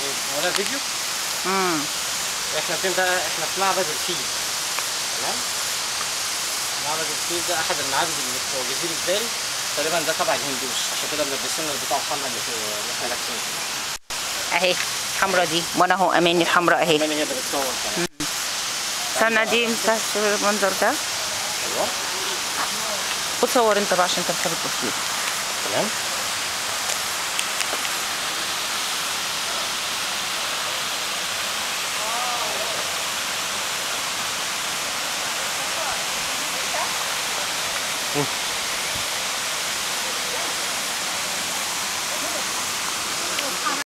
إيه، هو ده الفيديو امم احنا فين بقى احنا في معبد الفيل تمام معبد الفيل ده احد المعابد اللي في جزيره بالي تقريبا ده تبع الهندوس عشان كده ملبسين البتاع الحمراء اللي في اللي احنا لابسينها اهي الحمراء دي وانا اهو اماني الحمراء اهي كمان هي اللي بتصور كمان استنى دي امسح شوف المنظر ده ايوه خد صور انت بقى عشان انت بتحب التصوير تمام مم.